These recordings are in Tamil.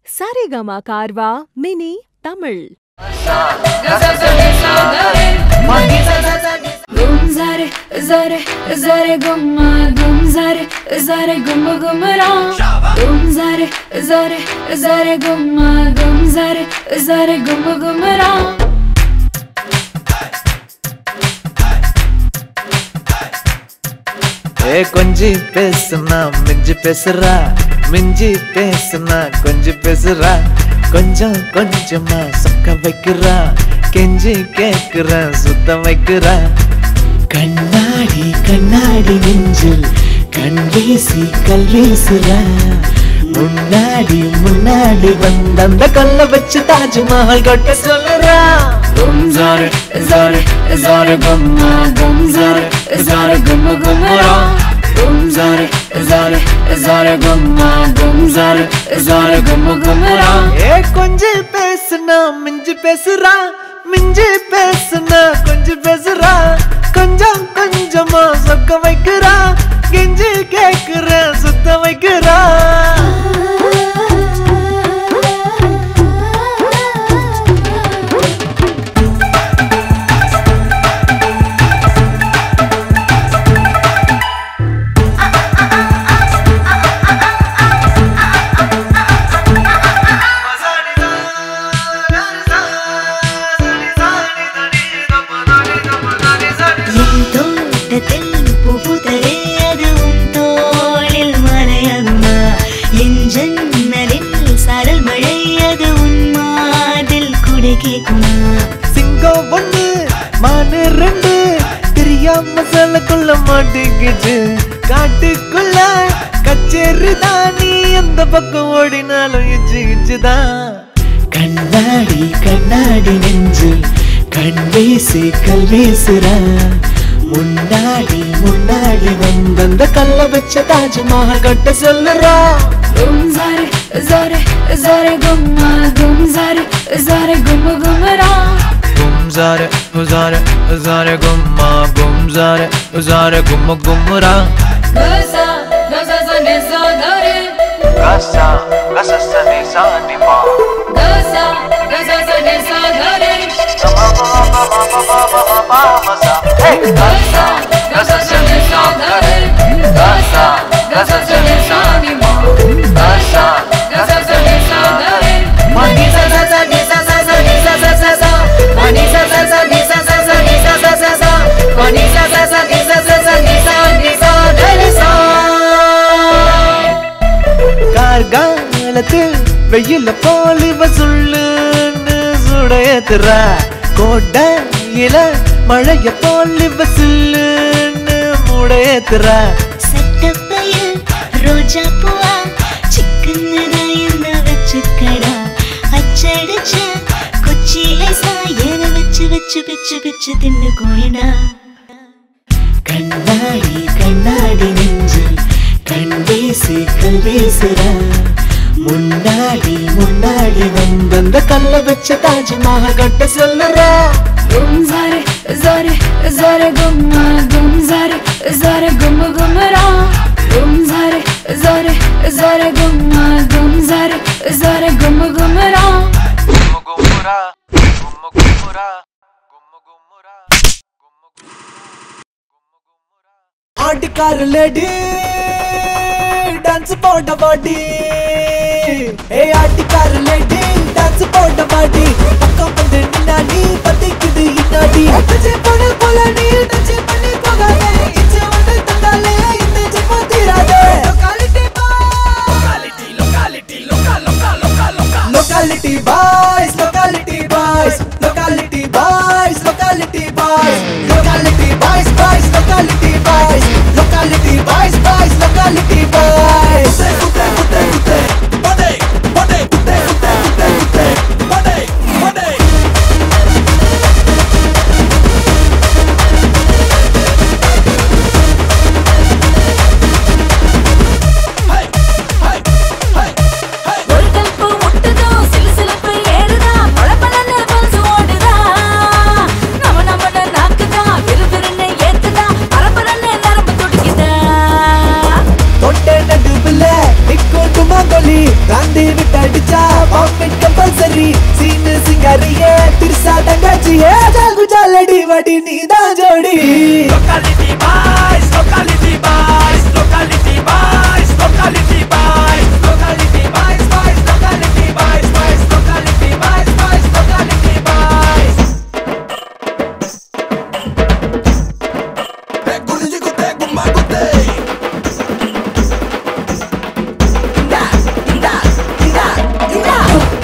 Saregama Carvaan mini Tamil Gum zare zare zare gumma gum zare zare gum gum ra gum zare zare zare gumma gum zare zare gum gum ra ஏ கொஞ்சி பேசுனா மிஞ்சி பேசுறா மிஞ்சி பேசுனா கொஞ்சி பேசுறா கொஞ்சம் கொஞ்சமா சொக்க வைக்கிறா கெஞ்சி கேக்குறா சுத்தம் வைக்கிறா கண்ணாடி கண்ணாடி நெஞ்சில் கண் வீசி கல் வீசுறா முன்னாடி முன்னாடி வந்த அந்த கல்ல வச்சு தாஜ்மஹால் கட்ட சொல்லுறா gum zare zare zare gumma gum zare zare gum gum ra gum zare zare zare gumma gum zare zare gum gum ra ஏ கொஞ்சி பேசுனா மிஞ்சி பேசுறா மிஞ்சி பேசுனா கொஞ்சம் பேசுறா கொஞ்சம் கொஞ்சமா சொக்க வைக்கிறா கெஞ்சி கேக்குற சுத்த வைக்கிறா என் தோட்டத்தில் புகுதரே அது உன் தோளில் மலையம்மா என் ஜன்னலில் சரல் மழை அது உன் மாதில் குடை கேட்குமா சிங்கம் ஒண்ணு மானு ரெண்டு தெரியாம சொல்லக்குள்ள மாட்டிக்கிட்டு காட்டுக்குள்ள கச்சேரி தான் நீ எந்த பக்கம் ஓடினாலும் இச்சு இச்சுதான் கண்ணாடி கண்ணாடி நெஞ்சு கண் வீசி கல் வீசுறா முன்னாடி முன்னாடி வந்த கல்ல வச்ச தாஜ்மஹால் கட்ட சொல்லுறா gum zare zare zare gumma gum zare zare gum gum ra Gumzare, uzare, uzare gumma, gumzare, uzare gumma gummura. gaza gaza sa ne sa da re Gasa, gasa sani sani ma. gaza gaza sa ne sa da re Hey, gaza gaza sa ne sa da re gaza gaza sa ne sa ni ma gaza gaza sa ne sa da re Mani sa sa sa ni sa sa sa ni sa sa sa sa Mani sa sa sa ni sa sa sa ni sa sa sa sa Mani sa sa sa ni sa sa sa ni sa ni sa da ni sa கார்காலத்தில் வெயில போலி வசுள்ளுன்னு சுடையத்துறா கோட்டையில மழைய போலி வசுள்ளுன்னு முடையத்துறா சட்டப்பையில் ரோஜா பூவா சிக்கன்னு என்ன வச்சுக்கடா அச்சடிச்ச கொச்சியில சாயன வச்சு வச்சு வச்சு வச்சு தின்னு கோயடா கண்ணாடி கண்ணாடி நெஞ்சு கண் வீசி கல் வீசுறா முன்னாடி முன்னாடி வந்த கல்ல வச்ச தாஜ்மஹால் கட்ட சொல்லுறா gum zare zare zare gumma gum zare zare gum gum ra gum zare zare zare gumma gum zare zare gum gum ra கும்முகும்முரா கும்முகும்முரா கும்முகும்முரா ஆட்டிக்கார லேடி டான்ஸ் போட்ட பாட்டி ஏ ஆட்டிக்கார லேடி டான்ஸ் போட்ட பாட்டி பக்கம் வந்து நின்னாடி பத்திக்குது இன்னாடி அட்டச்சே போன போல நீ டச்சே பண்ணி போகாதே இச்சே வந்து தந்தாலே இந்த ஜென்மம் தீராதே locality boys locality boys locality boys locality boys locality boys boys locality boys locality boys boys locality boys kutte kutte kutte bade bade kutte kutte kutte kutte bade bade ஒரு கல்பு முட்டுதோ சிலு சிலப்பு ஏறுதா பொழப்ப அடிச்சா வாமிட் கம்பல்சரி சீனு சிங்காரியே திருசா தங்கச்சியே ஜாகு ஜாலடி வடி நீ தான் ஜோடி Locality boys, locality boys, locality boys, locality boys, locality boys, boys, locality boys, boys, locality boys, boys, locality boys. Hey, gulli gutte, gumma gutte. இந்தா இந்தா இந்தா இந்தா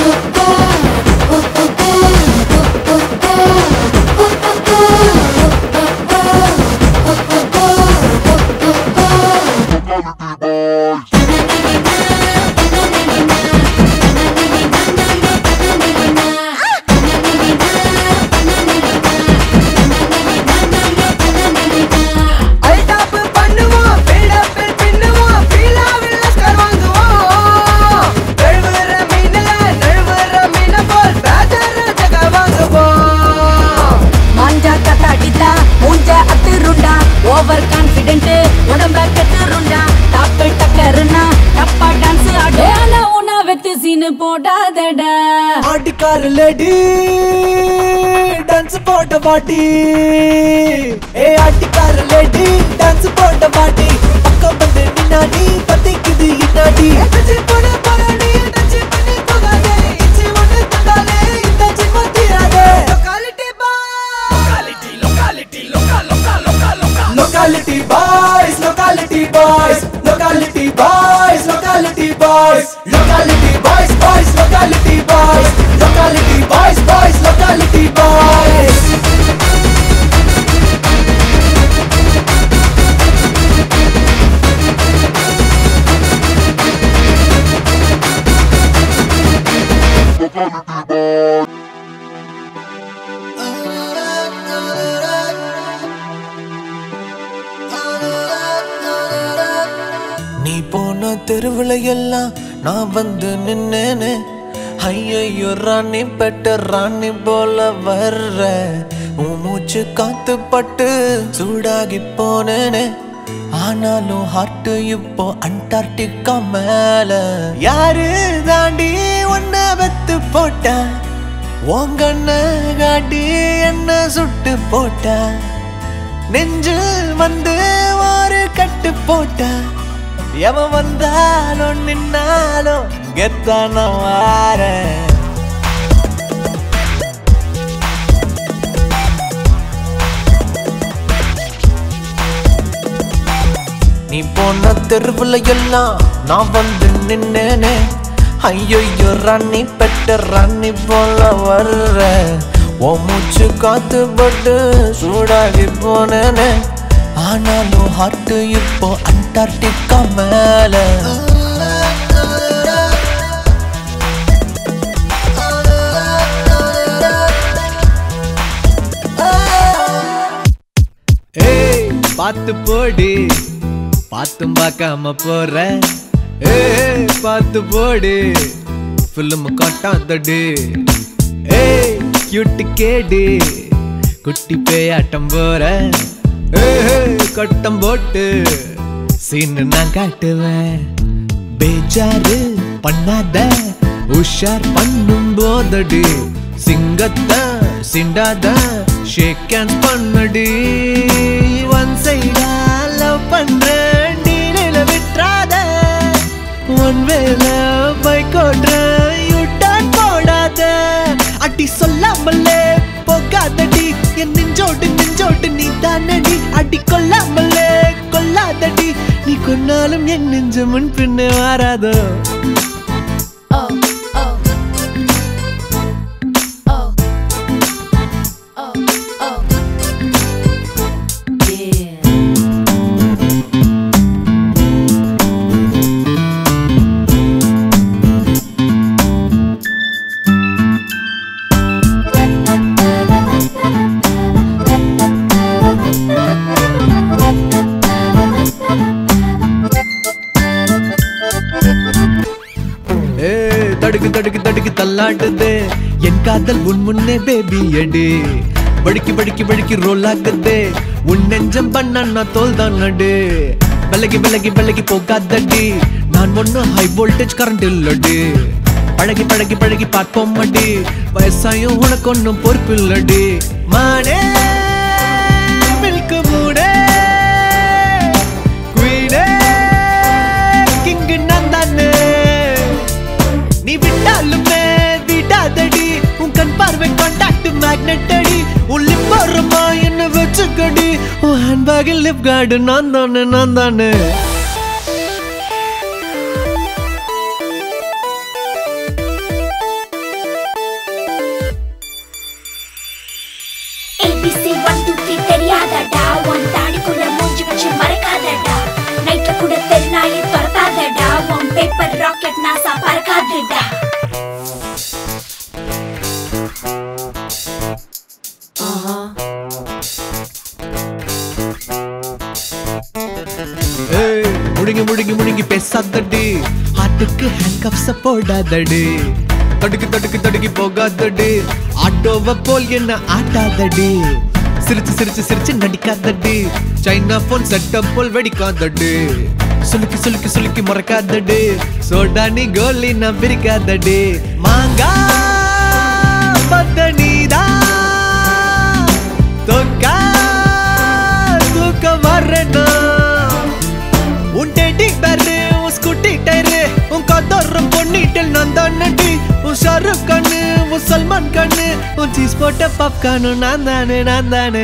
அல்டாப் பண்ணுவோம் பில்டப் பின்னுவோம் பீலாவில் லஸ்கர் வாங்குவோம் நழுவுற மீன நழுவுற மீன போல் பேஜர் ஜக வாங்குவோம் மாஞ்சா கத்தாடித்தா மூஞ்ச அத்துருண்டா ஓவர் கான்ஃபிடென்ட் உடம்ப கெத்துருண்டா டாப்பு டக்கருனா டப்பா டான்ஸ் ஆடு ஆனா உனா வெத்து சீனு போடாதடா ஆட்டிக்கார லேடி டான்ஸ் போட்ட பாட்டி ஏ ஆட்டிக்கார லேடி டான்ஸ் போட்ட பாட்டி பக்கம் வந்து நின்னாடி பத்திக்குது இன்னாடி டச்சு போட போறாடி டச்சு பண்ணி போகாதே இச்சி ஒண்ணு தந்தாலே இந்த ஜிம்ம தீராதே locality Locality, locality, local, local, local, local. Locality boys locality boys locality boys locality boys locality boys boys locality boys locality boys boys locality boys நீ போன தெருவுல எல்லாம் நான் வந்து நின்னேனே ஐயோ ராணி பெட்ட ராணி போல வர்ற உன் மூச்சு காத்து பட்டு சூடாகி போனேனே ஆனாலும் ஹார்ட் இப்போ அண்டார்டிகா மேல யாரு தாண்டி ஒன்ன வெத்து போட்ட உங்கண்ண காட்டி என்ன சுட்டு போட்ட நெஞ்சில் வந்து ஒரு கட்டு போட்ட எவன் வந்தாலும் நின்னாலும் கெத்தான வார நீ போன தெருவுல எல்லாம் நான் வந்து நின்னேனே ஐயோ ராணி பெட்ட ராணி போல வர்ற ஓ மூச்சு காத்து பட்டு சூடாகி போனேனே ஆனாலும் ஹார்ட் இப்போ அண்டார்டிகா மேல ஏய் பார்த்து போடு பார்த்தும் பார்க்காம போற ஏய் பார்த்து போடு ஃபிலிம் காட்டாதடு ஏய் கியூட்டு கேடு குட்டி பேயாட்டம் போற ஏய் கட்டம் போட்டு சீனு நான் காட்டுவேன் பேஜாரு பண்ணாத உஷார் பண்ணும் போதடி சிங்கத்தை சிண்டாத ஷேக் ஹேண்ட் பண்ணடி ஒன் சைடா லவ் பண்றேன் டீலில விட்டுறாத ஒன் வேல பைக் ஓட்டுறேன் யூ டர்ன் போடாத அடி சொல்லாமலே போகாதடி என் நெஞ்சோடு நெஞ்சோடு நீ தானடி அடி கொல்லாமலே கொல்லாதடி நீ கொன்னாலும் என் நெஞ்சு முன் பின்னே வாராதோ Oh, oh. Oh. Oh, oh. Yeah. ஏ தடுக்கு தடுக்கு தடுக்கு தள்ளாடுதே என் காதல் உன் முன்னே பேபி அடி படுக்கி படுக்கி படுக்கி ரோல் ஆகுதே உன் நெஞ்சம் பண்ண நான் தோல் தான் நடு விலகி விலகி விலகி போகாதடி நான் ஒன்னும் ஹை வோல்டேஜ் கரண்ட் இல்லடி பழகி பழகி பழகி பார்ப்போம் அடி வயசாயும் உனக்கு ஒன்றும் பொறுப்பு இல்லடி மானே மில்க் மூடே குயினே கிங்கு நான் தானே நீ விட்டாலுமே விடாதடி உன் கண் பார்வை கான்டாக்ட் மேக்னெட் அடி உன் லிப் ஓரமா என்ன வச்சுக்கடி உன் ஹேண்ட்பேக்கில் லிப் கார்டு நான் தானே நான் தானே ஏபிசி ஒன் டூ த்ரீ தெரியாதடா உன் தாடிக்குள்ள மூஞ்சி வச்சு மறைக்காதடா நைட்ல கூட தெருநாயை துரத்தாதடா உன் பேப்பர் ராக்கெட் நாசா பறக்காதுடா ஏய், முழுங்கி முழுங்கி முழுங்கி பேசாதடி ஹார்ட்டுக்கு ஹேண்ட் கப்ஸ போடாதடி தடுக்கி தடுக்கி தடுக்கி போகாதடி ஆட்டோவ போல் என்ன ஆட்டாதடி சிரிச்சு சிரிச்சு சிரிச்சு நடிக்காதடி சைனா போன் செட்டப் போல் வெடிக்காதடி சுலுக்கி சுலுக்கி சுலுக்கி முறைக்காதடி சோடா நீ கோலி நான் பிரிக்காதடி மாங்கா பத்த நீதான் தொக்கா தூக்க வர்றேன்னா உன் டேட்டி பேரு உன் ஸ்கூட்டி டயரு உன் கதோரம் பொன்னிட்டல் நான் தானடி உன் ஷாருக் கண்ணு உன் சல்மான் கண்ணு உன் சீஸ் போட்ட பாப்கார்னு நான் தானே நான் தானே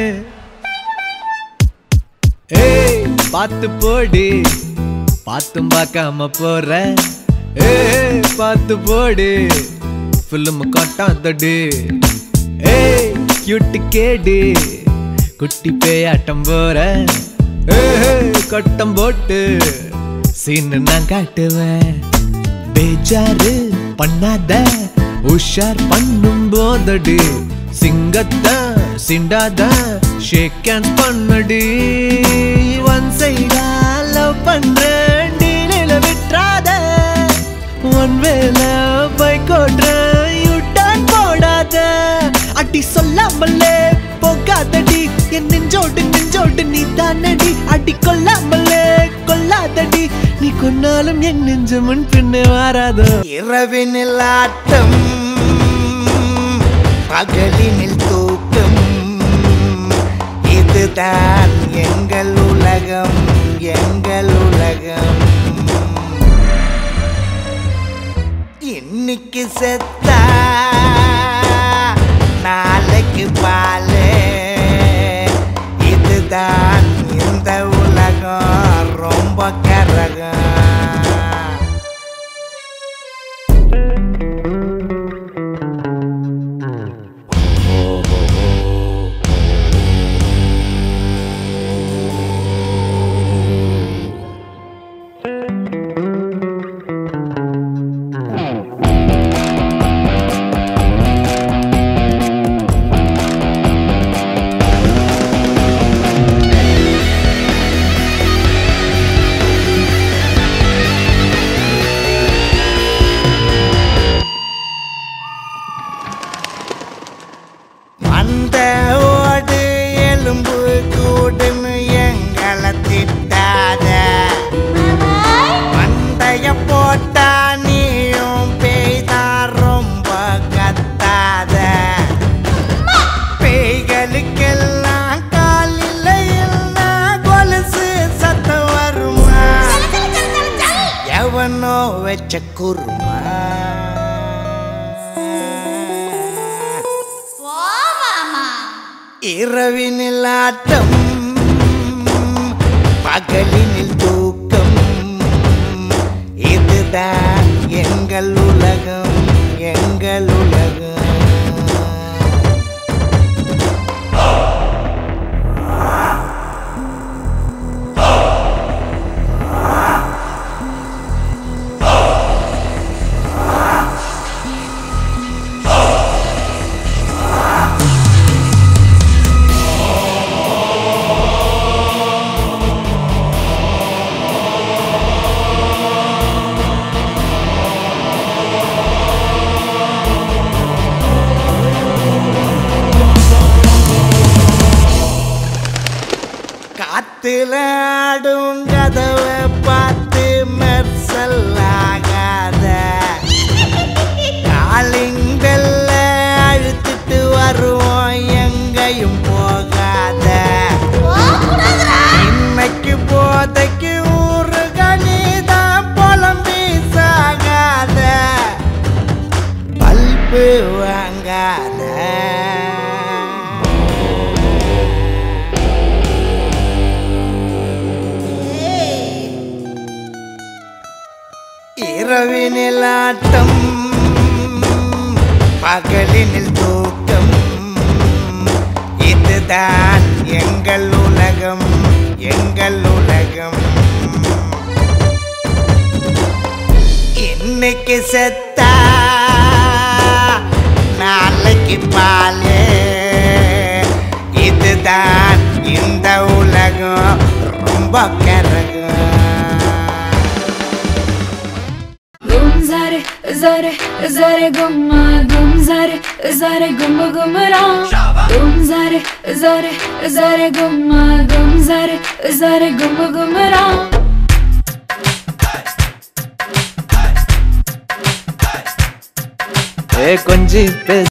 ஏய் பார்த்து போடி பார்த்தும் பார்க்காம போற ஏய் பார்த்து போடி ஃபிலிம் காட்டாதடி ஏய் கியூட்டு கேடி குட்டி பேயாட்டம் போற ஏய் கட்டம் போட்டு சீனு நான் காட்டுவேன் பேஜாரு பண்ணாத உஷார் பண்ணும் போதடி சிங்கத்தை சிண்டாத ஷேக் ஹேண்ட் பண்ணடி ஒன் சைடா லவ் பண்றேன் டீலில விட்டுறாத ஒன் வேல பைக் ஓட்டுறேன் யூ டர்ன் போடாத அடி சொல்லாமலே போகாதடி என் நெஞ்சோடு நெஞ்சோடு நீ தானடி அடி கொல்லாமலே கொல்லாதடி நீ கொன்னாலும் என் நெஞ்சு முன் பின்னே வாராதோ இரவினில் ஆட்டம் பகலினில் தூக்கம் இதுதான் எங்கள் உலகம் எங்கள் உலகம் இன்னைக்கு செத்தா நாளைக்கு பாலு இதுதான் இந்த உலகம் ரொம்ப கரகம் அந்த ஓடு எலும்பு கூடுன்னு எங்களை திட்டாத மண்டைய போட்டா நீயும் பேய்தான் ரொம்ப கத்தாத பேய்களுக்கெல்லாம் காலில் இல்லைன்னா கொலுசு சத்தம் வருமா எவனோ வச்ச குருமா இரவினில் ஆட்டம் பகலினில் தூக்கம் இதுதான் எங்கள் உலகம் எங்கள் உலகம் காத்துல ஆடும் கதவை பார்த்து மெர்சல் ஆகாத வருவோம் எங்கேயும் போகாத இன்னைக்கு போதைக்கு ஊரு கணிதான் புலம்பி சாகாத பல்பு வாங்காத இரவினில் ஆட்டம் பகலினில் தூக்கம் இதுதான் எங்கள் உலகம் எங்கள் உலகம் இன்னைக்கு செத்தா நாளைக்கு பாலு இதுதான் இந்த உலகம் ரொம்ப கரகம் Gum zare, zare, zare gumma, gum zare, zare gumma gumra. Gum zare, zare, zare gumma, gum zare, zare gumma gumra. ஏ கொஞ்சி பேச